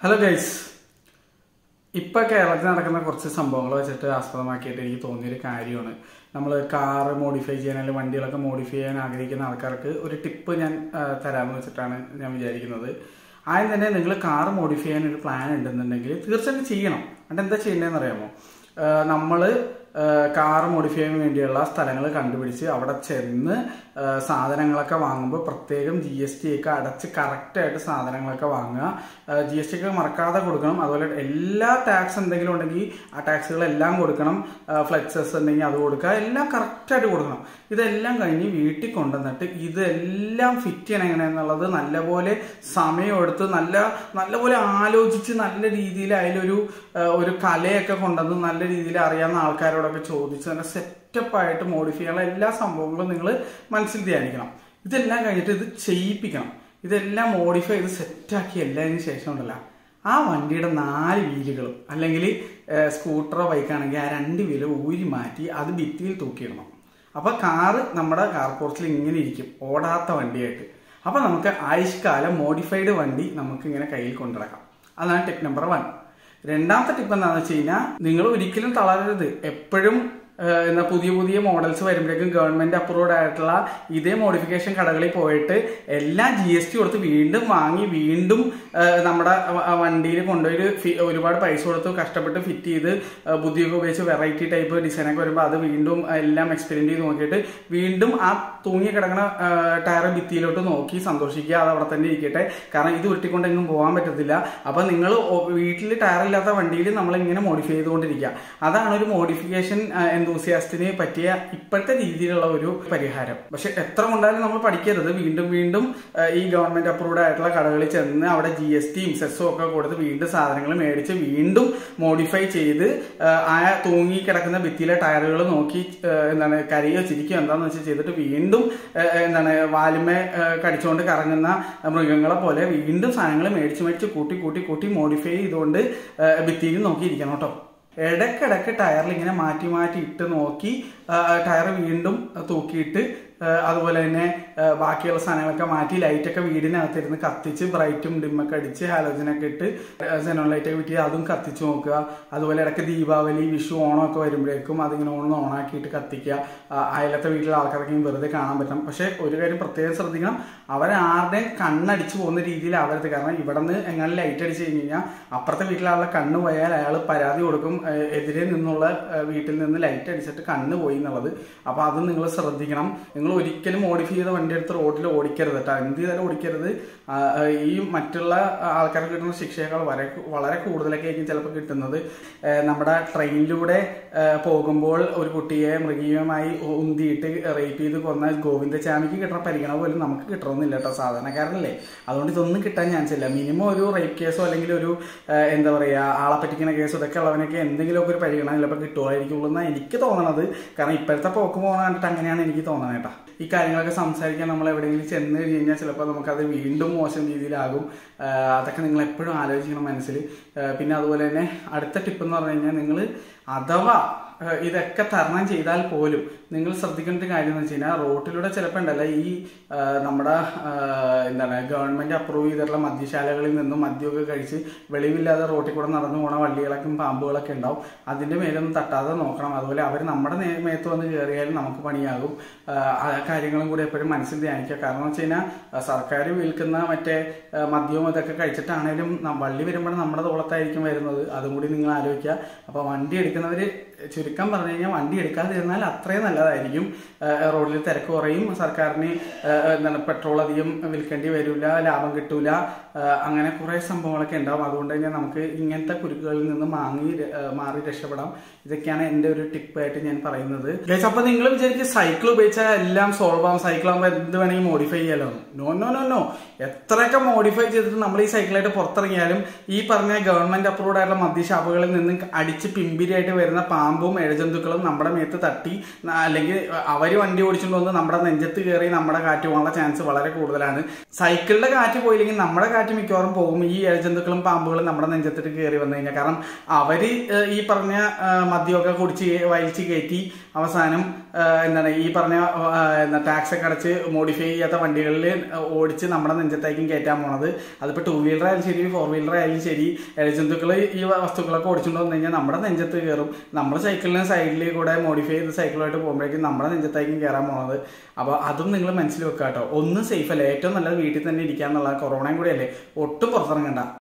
hello guys ഇപ്പൊ കേരളത്തിൽ നടക്കുന്ന കുറച്ച് സംഭവങ്ങൾ വെച്ചിട്ട് ആസ്പദമാക്കിയിട്ട് എനിക്ക് തോന്നിയൊരു കാര്യമാണ് നമ്മൾ കാറ് മോഡിഫൈ ചെയ്യാൻ അല്ലെങ്കിൽ വണ്ടികളൊക്കെ മോഡിഫൈ ചെയ്യാൻ ആഗ്രഹിക്കുന്ന ആൾക്കാർക്ക് ഒരു ടിപ്പ് ഞാൻ ആ, തരാമെന്ന് വെച്ചിട്ടാണ് ഞാൻ വിചാരിക്കുന്നത് ആദ്യം തന്നെ നിങ്ങൾ കാർ മോഡിഫൈ ചെയ്യാൻ ഒരു പ്ലാൻ ഉണ്ടെന്നുണ്ടെങ്കിൽ തീർച്ചയായിട്ടും ചെയ്യണം എന്നിട്ട് എന്താ ചെയ്യേണ്ടതെന്ന് അറിയാമോ നമ്മൾ കാർ മോഡിഫൈ ചെയ്യാൻ വേണ്ടിയുള്ള സ്ഥലങ്ങൾ കണ്ടുപിടിച്ച് അവിടെ ചെന്ന് ആ, സാധനങ്ങളൊക്കെ വാങ്ങുമ്പോൾ പ്രത്യേകം ജി എസ് ടി ഒക്കെ അടച്ച് കറക്റ്റായിട്ട് സാധനങ്ങളൊക്കെ വാങ്ങുക ജി എസ് ടി ഒക്കെ മറക്കാതെ കൊടുക്കണം അതുപോലെ എല്ലാ ടാക്സ് എന്തെങ്കിലും ഉണ്ടെങ്കിൽ ആ ടാക്സുകളെല്ലാം കൊടുക്കണം ഫ്ലെക്സസ് ഉണ്ടെങ്കിൽ അത് കൊടുക്കുക എല്ലാം കറക്റ്റായിട്ട് കൊടുക്കണം ഇതെല്ലാം കഴിഞ്ഞ് വീട്ടിൽ കൊണ്ടുവന്നിട്ട് ഇതെല്ലാം ഫിറ്റ് ചെയ്യണം എങ്ങനെയാണെന്നുള്ളത് നല്ലപോലെ സമയമെടുത്ത് നല്ല നല്ലപോലെ ആലോചിച്ച് നല്ല രീതിയിൽ അതിലൊരു ആ, ഒരു കലയൊക്കെ കൊണ്ടുവന്ന് നല്ല രീതിയിൽ അറിയാവുന്ന ആൾക്കാരോടൊക്കെ ചോദിച്ച് നല്ല സെറ്റപ്പായിട്ട് മോഡിഫൈ ചെയ്യാനുള്ള എല്ലാ സംഭവങ്ങളും നിങ്ങൾ മനസ്സിൽ ധ്യാനിക്കണം ഇതെല്ലാം കഴിഞ്ഞിട്ട് ഇത് ചെയ്യിപ്പിക്കണം ഇതെല്ലാം മോഡിഫൈ ചെയ്ത് സെറ്റാക്കി എല്ലാതിന് ശേഷം ഉണ്ടല്ല ആ വണ്ടിയുടെ നാല് വീലുകളും അല്ലെങ്കിൽ സ്കൂട്ടറോ ബൈക്കാണെങ്കിൽ ആ രണ്ട് വീല് ഊരി മാറ്റി അത് ഭിത്തിയിൽ തൂക്കിയിടണം അപ്പൊ കാറ് നമ്മുടെ കാർ പോർച്ചിൽ ഇങ്ങനെ ഇരിക്കും ഓടാത്ത വണ്ടിയായിട്ട് അപ്പൊ നമുക്ക് ആയുഷ്കാലം മോഡിഫൈഡ് വണ്ടി നമുക്ക് ഇങ്ങനെ കയ്യിൽ കൊണ്ടുനടക്കാം അതാണ് ടിപ്പ് നമ്പർ വൺ രണ്ടാമത്തെ ടിപ്പ് എന്താണെന്ന് വെച്ച് കഴിഞ്ഞാൽ നിങ്ങൾ ഒരിക്കലും തളരരുത് എപ്പോഴും ഏഹ് എന്നാ പുതിയ പുതിയ മോഡൽസ് വരുമ്പോഴേക്കും ഗവൺമെന്റ് അപ്രൂവ്ഡ് ആയിട്ടുള്ള ഇതേ മോഡിഫിക്കേഷൻ കടകളിൽ പോയിട്ട് എല്ലാം ജി എസ് ടി കൊടുത്ത് വീണ്ടും വാങ്ങി വീണ്ടും ഏഹ് നമ്മുടെ വണ്ടിയിൽ കൊണ്ടുപോയി ഒരു ഫി- ഒരുപാട് പൈസ കൊടുത്ത് കഷ്ടപ്പെട്ട് ഫിറ്റ് ചെയ്ത് ഏഹ് ബുദ്ധിയൊക്കെ ഉപയോഗിച്ച് വെറൈറ്റി ടൈപ്പ് ഡിസൈനൊക്കെ വരുമ്പോൾ അത് വീണ്ടും എല്ലാം എക്സ്പെരിമെന്റ് ചെയ്ത് നോക്കിയിട്ട് വീണ്ടും ആ തൂങ്ങി കിടക്കുന്ന ടയർ ഭിത്തിയിലോട്ട് നോക്കി സന്തോഷിക്കുക അത് അവിടെ തന്നെ ഇരിക്കട്ടെ കാരണം ഇത് ഉരുട്ടിക്കൊണ്ട് എങ്ങും പോകാൻ പറ്റത്തില്ല അപ്പൊ നിങ്ങൾ വീട്ടിൽ ടയർ ഇല്ലാത്ത വണ്ടിയിൽ നമ്മൾ ഇങ്ങനെ മോഡിഫൈ ചെയ്തുകൊണ്ടിരിക്കുക അതാണ് ഒരു മോഡിഫിക്കേഷൻ എന്തൂസിയാസ്റ്റിന് പറ്റിയ ഇപ്പോഴത്തെ രീതിയിലുള്ള ഒരു പരിഹാരം പക്ഷെ എത്ര കൊണ്ടാലും നമ്മൾ പഠിക്കരുത് വീണ്ടും വീണ്ടും ആ, ഈ ഗവൺമെന്റ് അപ്രൂവ്ഡ് ആയിട്ടുള്ള കടകളിൽ ചെന്ന് അവിടെ ജി എസ് ടിയും സെസ്സും ഒക്കെ കൊടുത്ത് വീണ്ടും സാധനങ്ങൾ മേടിച്ച് വീണ്ടും മോഡിഫൈ ചെയ്ത് ആ, ആ തൂങ്ങി കിടക്കുന്ന ഭിത്തിയിലെ ടയറുകൾ നോക്കി ആ, എന്താണ് കരയോ ചിരിക്കോ എന്താന്ന് വെച്ചാൽ ചെയ്തിട്ട് വീണ്ടും ആ, എന്താണ് വാലുമേ ആ, കടിച്ചുകൊണ്ട് കറങ്ങുന്ന മൃഗങ്ങളെ പോലെ വീണ്ടും സാധനങ്ങൾ മേടിച്ച് മേടിച്ച് കൂട്ടി കൂട്ടി കൂട്ടി മോഡിഫൈ ചെയ്തുകൊണ്ട് ആ, ഭിത്തിയിൽ നോക്കിയിരിക്കണം കേട്ടോ ഇടയ്ക്കിടയ്ക്ക് ടയറിൽ ഇങ്ങനെ മാറ്റി മാറ്റി ഇട്ട് നോക്കി ടയർ വീണ്ടും തൂക്കിയിട്ട് ആ, അതുപോലെ തന്നെ ആ, ബാക്കിയുള്ള സാധനങ്ങളൊക്കെ മാറ്റി ലൈറ്റൊക്കെ വീടിനകത്തിരുന്ന് കത്തിച്ച് ബ്രൈറ്റും ഡിമ്മൊക്കെ അടിച്ച് ഹാലോജനൊക്കെ ഇട്ട് സെനോൺ ലൈറ്റൊക്കെ വിറ്റ് അതും കത്തിച്ച് നോക്കുക അതുപോലെ ഇടയ്ക്ക് ദീപാവലി വിഷു ഓണം ഒക്കെ വരുമ്പോഴേക്കും അതിങ്ങനെ ഓണം ഓണാക്കിയിട്ട് കത്തിക്കുക ആ, അയലത്തെ വീട്ടിലെ ആൾക്കാർക്ക് വെറുതെ കാണാൻ പറ്റും പക്ഷെ ഒരു കാര്യം പ്രത്യേകം ശ്രദ്ധിക്കണം അവരാരുടെയും കണ്ണടിച്ച് പോകുന്ന രീതിയിൽ ആവരുത് കാരണം ഇവിടെ നിന്ന് എങ്ങനെ ലൈറ്റ് അടിച്ച് കഴിഞ്ഞ് കഴിഞ്ഞാൽ അപ്പുറത്തെ വീട്ടിലെ ആളുടെ കണ്ണ് പോയാൽ അയാൾ പരാതി കൊടുക്കും ഏഹ് എതിരെ നിന്നുള്ള ഏഹ് വീട്ടിൽ നിന്ന് ലൈറ്റ് അടിച്ചിട്ട് കണ്ണ് പോയി എന്നുള്ളത് അപ്പൊ അത് നിങ്ങൾ ശ്രദ്ധിക്കണം നിങ്ങൾ ഒരിക്കലും മോഡിഫൈ ചെയ്ത വണ്ടി എടുത്ത് റോഡിൽ ഓടിക്കരുത് കേട്ടോ എന്ത് ചെയ്താലും ഓടിക്കരുത് ആ, ആ, ഈ മറ്റുള്ള ആൾക്കാർക്ക് കിട്ടുന്ന ശിക്ഷയേക്കാൾ വളരെ വളരെ കൂടുതലൊക്കെ ആയിരിക്കും ചിലപ്പോൾ കിട്ടുന്നത് ഏഹ് നമ്മുടെ ട്രെയിനിലൂടെ ഏഹ് പോകുമ്പോൾ ഒരു കുട്ടിയെ മൃഗീയമായി ഉന്തിയിട്ട് റേപ്പ് ചെയ്ത് കൊന്ന ഗോവിന്ദചാമിക്ക് കിട്ടുന്ന പരിഗണന പോലും നമുക്ക് കിട്ടണമെന്നില്ല കേട്ടോ സാധാരണക്കാരനല്ലേ അതുകൊണ്ട് ഇതൊന്നും കിട്ടാൻ ചാൻസ് ഇല്ല മിനിമം ഒരു റേപ്പ് കേസോ അല്ലെങ്കിൽ ഒരു ഏഹ് എന്താ പറയാ ആളെ പറ്റിക്കുന്ന കേസോ ഇതൊക്കെ ഉള്ളവനൊക്കെ എന്തെങ്കിലുമൊക്കെ ഒരു പരിഗണന ചിലപ്പോൾ കിട്ടുമായിരിക്കുള്ളൂ എന്നാണ് എനിക്ക് തോന്നണത് കാരണം ഇപ്പോഴത്തെ പോക്ക് പോകണ കണ്ടിട്ട് അങ്ങനെയാണ് എനിക്ക് തോന്നണത് കേട്ടോ ഈ കാര്യങ്ങളൊക്കെ സംസാരിക്കാൻ നമ്മൾ എവിടെയെങ്കിലും ചെന്ന് കഴിഞ്ഞ് കഴിഞ്ഞാൽ ചിലപ്പോൾ നമുക്കത് വീണ്ടും മോശം രീതിയിലാകും ആഹ് അതൊക്കെ നിങ്ങൾ എപ്പോഴും ആലോചിക്കണം മനസ്സിൽ ആഹ് പിന്നെ അതുപോലെ തന്നെ അടുത്ത ടിപ്പ് എന്ന് പറഞ്ഞു കഴിഞ്ഞാൽ നിങ്ങൾ അഥവാ ആഹ് ഇതൊക്കെ തരണം ചെയ്താൽ പോലും നിങ്ങൾ ശ്രദ്ധിക്കേണ്ട ഒരു കാര്യം എന്ന് വെച്ച് കഴിഞ്ഞാൽ റോട്ടിലൂടെ ചിലപ്പോൾ ഉണ്ടല്ലോ ഈ ആഹ് നമ്മുടെ ആഹ് എന്താണ് ഗവൺമെന്റ് അപ്രൂവ് ചെയ്തിട്ടുള്ള മദ്യശാലകളിൽ നിന്നും മദ്യമൊക്കെ കഴിച്ച് വെളിവില്ലാതെ റോട്ടിൽ കൂടെ നടന്നു പോണ വള്ളികളൊക്കെ പാമ്പുകളൊക്കെ ഉണ്ടാവും അതിന്റെ മേലൊന്നും തട്ടാതെ നോക്കണം അതുപോലെ അവർ നമ്മുടെ നേ- മേത്ത് വന്ന് കയറിയാലും നമുക്ക് പണിയാകും ആഹ് ആ കാര്യങ്ങളും കൂടി എപ്പോഴും മനസ്സിൽ ധ്യാനിക്കുക കാരണം എന്ന് വെച്ച് കഴിഞ്ഞാൽ സർക്കാർ വിൽക്കുന്ന മറ്റേ ആഹ് മദ്യവും ഇതൊക്കെ കഴിച്ചിട്ടാണേലും ന- വള്ളി വരുമ്പോൾ നമ്മുടെ തോളത്തായിരിക്കും വരുന്നത് അതും കൂടി നിങ്ങൾ ആലോചിക്കുക അപ്പൊ വണ്ടി എടുക്കുന്നവര് ചുരുക്കം പറഞ്ഞു കഴിഞ്ഞാൽ വണ്ടി എടുക്കാതിരുന്നാൽ അത്രയും നല്ലതായിരിക്കും ആഹ് റോഡിൽ തിരക്ക് കുറയും സർക്കാരിന് ആഹ് എന്താണ് പെട്രോൾ അധികം വിൽക്കേണ്ടി വരില്ല ലാഭം കിട്ടൂല ആഹ് അങ്ങനെ കുറെ സംഭവങ്ങളൊക്കെ ഉണ്ടാവും അതുകൊണ്ട് തന്നെ നമുക്ക് ഇങ്ങനത്തെ കുരുക്കുകളിൽ നിന്ന് മാങ്ങി ര- ആഹ് മാറി രക്ഷപ്പെടാം ഇതൊക്കെയാണ് എന്റെ ഒരു ടിപ്പ് ആയിട്ട് ഞാൻ പറയുന്നത് Guys, അപ്പൊ നിങ്ങൾ വിചാരിക്കും സൈക്കിൾ ഉപയോഗിച്ചാൽ എല്ലാം സോൾവ് ആവും സൈക്കിൾ ആകുമ്പോൾ എന്ത് വേണമെങ്കിൽ മോഡിഫൈ ചെയ്യാലോ നോ നോ നോ നോ എത്രയൊക്കെ മോഡിഫൈ ചെയ്തിട്ട് നമ്മൾ ഈ സൈക്കിളായിട്ട് പുറത്തിറങ്ങിയാലും ഈ പറഞ്ഞ ഗവൺമെന്റ് അപ്രൂവ്ഡ് ആയിട്ടുള്ള മദ്യഷാപ്പുകളിൽ നിന്ന് അടിച്ച് പിമ്പിരിയായിട്ട് വരുന്ന പാമ്പും ഇഴജന്തുക്കളും നമ്മുടെ മേത്ത് തട്ടി ന- അല്ലെങ്കിൽ അവര് വണ്ടി ഓടിച്ചുകൊണ്ട് വന്ന് നമ്മുടെ നെഞ്ചത്ത് കയറി നമ്മുടെ കാറ്റ് പോകാനുള്ള ചാൻസ് വളരെ കൂടുതലാണ് സൈക്കിളിന്റെ കാറ്റ് പോയില്ലെങ്കിൽ നമ്മുടെ കാറ്റ് മിക്കവാറും പോകും ഈ ഇഴജന്തുക്കളും പാമ്പുകളും നമ്മുടെ നെഞ്ചത്തിട്ട് കയറി വന്നു കഴിഞ്ഞാൽ കാരണം അവര് ഏഹ്, ഈ പറഞ്ഞ ഏഹ്, മദ്യമൊക്കെ കുടിച്ച് വലിച്ച് കയറ്റി അവസാനം ആ, എന്താണ് ഈ പറഞ്ഞ ആ, എന്താ ടാക്സ് ഒക്കെ അടച്ച് മോഡിഫൈ ചെയ്യാത്ത വണ്ടികളിൽ ഓടിച്ച് നമ്മുടെ നെഞ്ചത്തേക്കും കയറ്റാൻ പോണത് അതിപ്പോൾ ടൂ വീലർ ആയാലും ശരി ഫോർ വീലർ ആയാലും ശരി ഇഴജന്തുക്കൾ ഈ വസ്തുക്കളൊക്കെ ഓടിച്ചുകൊണ്ട് വന്നു കഴിഞ്ഞാൽ നമ്മുടെ നെഞ്ചത്ത് കയറും നമ്മുടെ സൈക്കിളിന് സൈഡിൽ കൂടെ മോഡിഫൈ ചെയ്ത് സൈക്കിളായിട്ട് പോകുമ്പോഴേക്കും നമ്മുടെ നെഞ്ചത്തേക്കും കയറാൻ പോണത് അപ്പോൾ അതും നിങ്ങൾ മനസ്സിൽ വെക്കുക കേട്ടോ ഒന്നും സേഫ് അല്ല ഏറ്റവും നല്ലത് വീട്ടിൽ തന്നെ ഇരിക്കുക എന്നുള്ള കൊറോണയും കൂടി അല്ലേ ഒട്ടും പുറത്തിറങ്ങണ്ട